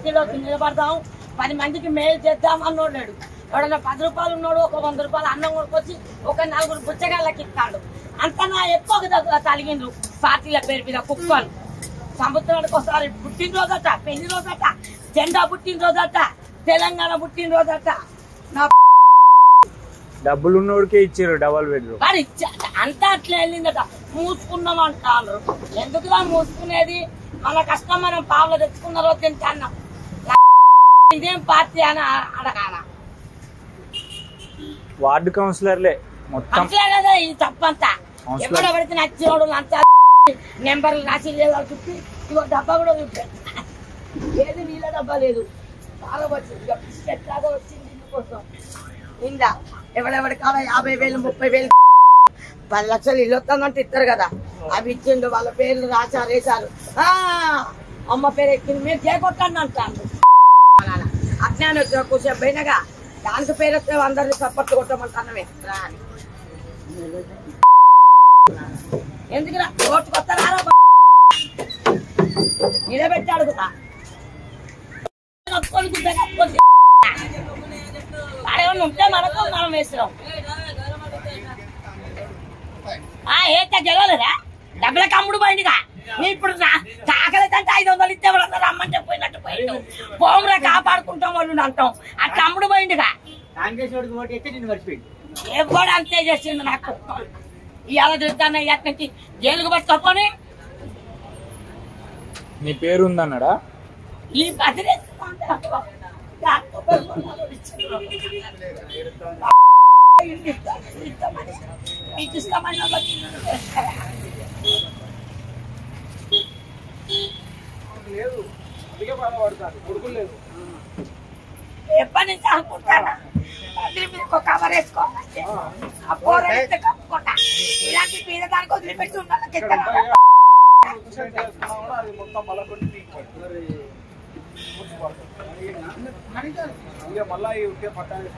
పార్టీలో నిలబడతాం పది మందికి మేలు చేద్దాం అన్నోడు ఎవడన్నా పది రూపాయలు ఉన్నాడు ఒక వంద రూపాయలు అన్నం కొనుక్కొచ్చి ఒక నలుగురు పుచ్చగాళ్ళకి ఇస్తాడు అంత నా ఎక్కువ దగ్గర తలిగిండ్రు పార్టీల పేరు మీద కుక్కలు సముద్రానికి ఒకసారి పుట్టినరోజట పెళ్లి రోజట జెండా పుట్టినరోజట తెలంగాణ పుట్టినరోజట నా డబ్బులు ఉన్నోడికే ఇచ్చారు డబల్ బెడ్రూమ్ వాడు ఇచ్చా అంతా అట్లా వెళ్ళిందట మూసుకున్నాం అంటారు ఎందుకులా మూసుకునేది మన కష్టం మనం పావులు తెచ్చుకున్న రోజు తింటాన్నాం ఇదేం పార్టీ అని అడగాల వార్డు కౌన్సిలర్లే మొత్తం అట్లే కదా ఈ తప్పంతా అవసరం. ఎక్కడ పడితే నచ్చినోడు లంచా నెంబర్లు రాసి లేదా చుట్టి ఇగో డబ్బా కూడా చూపాడు ఏది నీళ్ళ డబ్బా లేదు బాగా వచ్చింది ఇక బిస్కెట్ లాగా వచ్చింది ఇల్లు కోసం నిండా ఎవడెవడి కాడ యాభై వేలు ముప్పై వేలు పది లక్షలు ఇల్లు వస్తుందంటే ఇస్తారు కదా అవి ఇచ్చిండు వాళ్ళ పేర్లు రాశారు వేశారు ఆ, అమ్మ పేరు ఎక్కింది మీరు చేకొట్టండి అంటాను అజ్ఞానం వచ్చిన కూర్చో పోయినగా దానికి పేరు వస్తే అందరినీ సపోర్ట్ కొట్టమంటానమే రా అని. ఎందుకురా ఓటు కొత్తరారా నిలబెట్టాడు కదా కప్పుకొని గుడ్డ కప్పుకొని వాడేమన్నా ఉంటే మనకు మనం వేస్తున్నాం ఆ ఏట గెలవలేదా డబ్బుల కమ్ముడు పోయిందిగా నీ ఇప్పుడు తాకలి అంటే ఐదు వందలు ఇస్తే వాళ్ళందరూ రమ్మంటే పోయినట్టు పోయిండు పోమురా కాపాడుకుంటాం వాళ్ళు అంటాం అట్లా అమ్ముడు పోయిందిగా కాంగ్రెస్ వాడికి ఓటు వేస్తే నిన్ను మర్చిపోయింది ఎవడు అంతే చేసిండు నాకు ఇవాళ తిరుగుతాను ఇక్కడి నుంచి జైలుకు పట్టుకొని నీ పేరు ఉందన్నాడా ఈ బదిలీ మీకు ఇష్టమైన వాళ్ళకి ఎప్పటి నుంచి అనుకుంటానా బదిలీ మీద ఒక కవర్ వేసుకోవాలి ఆ పోర వేస్తే కప్పుకుంటా ఇలాంటి మీద దానికి వదిలిపెట్టి ఉండాలి ఇక మళ్ళీ ఈ ఉట్టే పట్టాలి